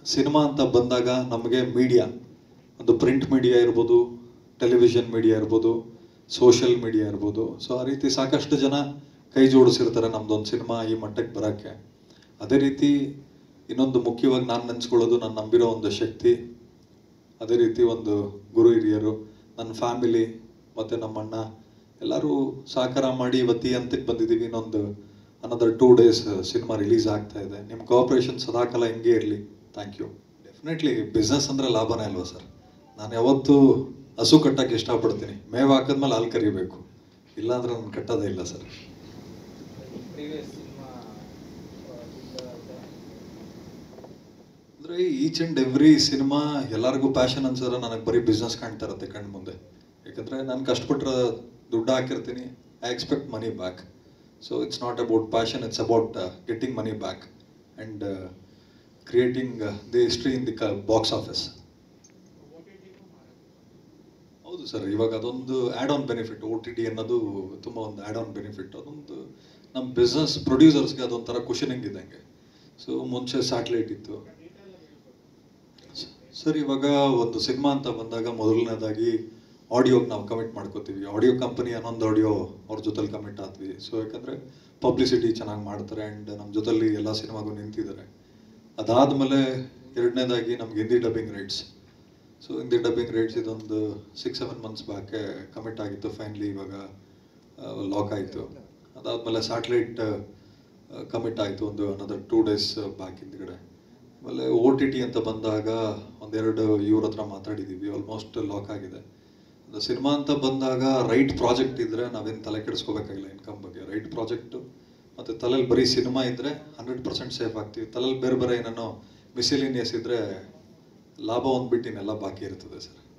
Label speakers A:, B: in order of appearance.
A: cinema ಅಂತ ಬಂದಾಗ ನಮಗೆ ಮೀಡಿಯಾ ಒಂದು ಪ್ರಿಂಟ್ ಮೀಡಿಯಾ ಇರ್ಬೋದು ಟೆಲಿವಿಷನ್ ಮೀಡಿಯಾ ಇರ್ಬೋದು ಸೋಷಿಯಲ್ ಮೀಡಿಯಾ ಇರ್ಬೋದು ಸೊ ಆ ರೀತಿ ಸಾಕಷ್ಟು ಜನ ಕೈ ಜೋಡಿಸಿರ್ತಾರೆ ನಮ್ದೊಂದು ಸಿನಿಮಾ ಈ ಮಟ್ಟಕ್ಕೆ ಬರೋಕ್ಕೆ ಅದೇ ರೀತಿ ಇನ್ನೊಂದು ಮುಖ್ಯವಾಗಿ ನಾನು ನೆನೆಸ್ಕೊಳ್ಳೋದು ನಾನು ನಂಬಿರೋ ಒಂದು ಶಕ್ತಿ ಅದೇ ರೀತಿ ಒಂದು ಗುರು ಹಿರಿಯರು ನನ್ನ ಫ್ಯಾಮಿಲಿ ಮತ್ತು ನಮ್ಮ ಅಣ್ಣ ಎಲ್ಲರೂ ಸಹಕಾರ ಮಾಡಿ ಇವತ್ತು ಈ ಹಂತಕ್ಕೆ ಬಂದಿದ್ದೀವಿ ಇನ್ನೊಂದು ಅನ್ನೋದರ್ ಟೂ ಡೇಸ್ ಸಿನಿಮಾ ರಿಲೀಸ್ ಆಗ್ತಾ ಇದೆ ನಿಮ್ಮ ಕೋಆಪ್ರೇಷನ್ ಸದಾಕಾಲ ಹಿಂಗೆ ಇರಲಿ ಥ್ಯಾಂಕ್ ಯು ಡೆಫಿನೆಟ್ಲಿ ಬಿಸ್ನೆಸ್ ಅಂದರೆ ಲಾಭನೇ ಅಲ್ವಾ ಸರ್ ನಾನು ಯಾವತ್ತೂ ಹಸು ಕಟ್ಟಕ್ಕೆ ಇಷ್ಟಪಡ್ತೀನಿ ಮೇವು ಹಾಕಿದ್ಮೇಲೆ ಹಾಲು ಕರಿಬೇಕು ಇಲ್ಲಾಂದ್ರೆ ನಾನು ಕಟ್ಟೋದೇ ಇಲ್ಲ ಸರ್
B: ಪ್ರೀವಿಯಸ್ ಸಿನಿಮಾ
A: ಅಂದರೆ ಈಚ್ ಆ್ಯಂಡ್ ಎವ್ರಿ ಸಿನಿಮಾ ಎಲ್ಲರಿಗೂ ಪ್ಯಾಷನ್ ಅನ್ಸಿದ್ರೆ ನನಗೆ ಬರೀ ಬಿಸ್ನೆಸ್ ಕಾಣ್ತಾ ಇರುತ್ತೆ ಕಣ್ಣು ಮುಂದೆ ಯಾಕಂದರೆ ನಾನು ಕಷ್ಟಪಟ್ಟರೆ ದುಡ್ಡು ಹಾಕಿರ್ತೀನಿ I expect money back so it's not about passion it's about getting money back and creating the history in the ಕ ಬಾಕ್ಸ್ ಆಫೀಸ್ ಹೌದು ಸರ್ ಇವಾಗ ಅದೊಂದು add on benefit O T T ಅನ್ನೋದು ತುಂಬ ಒಂದು ಆ್ಯಡ್ ಆನ್ ಬೆನಿಫಿಟ್ ಅದೊಂದು ನಮ್ಮ business ಪ್ರೊಡ್ಯೂಸರ್ಸ್ಗೆ ಅದೊಂಥರ ಕುಷನಿಂಗ್ ಇದ್ದಂಗೆ ಸೊ ಮುಂಚೆ ಸ್ಯಾಟಲೈಟ್ ಇತ್ತು ಸರ್ ಇವಾಗ ಒಂದು ಸಿನಿಮಾ ಅಂತ ಬಂದಾಗ ಮೊದಲನೇದಾಗಿ ಆಡಿಯೋಗೆ ನಾವು ಕಮಿಟ್ ಮಾಡ್ಕೋತೀವಿ ಆಡಿಯೋ ಕಂಪನಿ ಅನ್ನೊಂದು ಆಡಿಯೋ ಅವ್ರ ಜೊತೆಲಿ ಕಮಿಟ್ ಆದ್ವಿ ಸೊ ಯಾಕಂದರೆ ಪಬ್ಲಿಸಿಟಿ ಚೆನ್ನಾಗಿ ಮಾಡ್ತಾರೆ ಆ್ಯಂಡ್ ನಮ್ಮ ಜೊತೆಲಿ ಎಲ್ಲ ಸಿನಿಮಾಗೂ ನಿಂತಿದ್ದಾರೆ ಅದಾದಮೇಲೆ ಎರಡನೇದಾಗಿ ನಮ್ಗೆ Hindi dubbing rights so Hindi dubbing rights ಇದೊಂದು ಸಿಕ್ಸ್ ಸೆವೆನ್ ಮಂತ್ಸ್ ಬ್ಯಾಕೆ ಕಮಿಟ್ ಆಗಿತ್ತು ಫೈನಲಿ ಇವಾಗ ಲಾಕ್ ಆಯಿತು ಅದಾದಮೇಲೆ ಸ್ಯಾಟಲೈಟ್ ಕಮಿಟ್ ಆಯಿತು ಒಂದು ಅನದರ್ ಟೂ ಡೇಸ್ ಬ್ಯಾಕ್ ಹಿಂದ್ಗಡೆ ಆಮೇಲೆ ಓ ಟಿ ಟಿ ಅಂತ ಬಂದಾಗ ಒಂದೆರಡು ಇವ್ರ ಹತ್ರ ಮಾತಾಡಿದ್ದೀವಿ ಆಲ್ಮೋಸ್ಟ್ ಲಾಕ್ ಆಗಿದೆ ಅದು ಸಿನಿಮಾ ಅಂತ ಬಂದಾಗ ರೈಟ್ ಪ್ರಾಜೆಕ್ಟ್ ಇದ್ದರೆ ನಾವೇನು ತಲೆ ಕೆಡಿಸ್ಕೋಬೇಕಾಗಿಲ್ಲ ಇನ್ಕಮ್ ಬಗ್ಗೆ ರೈಟ್ ಪ್ರಾಜೆಕ್ಟು ಮತ್ತು ತಲೆಯಲ್ಲಿ ಬರೀ ಸಿನಿಮಾ ಇದ್ದರೆ ಹಂಡ್ರೆಡ್ ಪರ್ಸೆಂಟ್ ಸೇಫ್ ಆಗ್ತೀವಿ ತಲೆಯಲ್ಲಿ ಬೇರೆ ಬೇರೆ ಏನೇನೋ ಮಿಸಿಲಿನಿಯಸ್ ಇದ್ದರೆ ಲಾಭ ಒಂದು ಬಿಟ್ಟು ಇನ್ನೆಲ್ಲ ಬಾಕಿ ಇರ್ತದೆ ಸರ್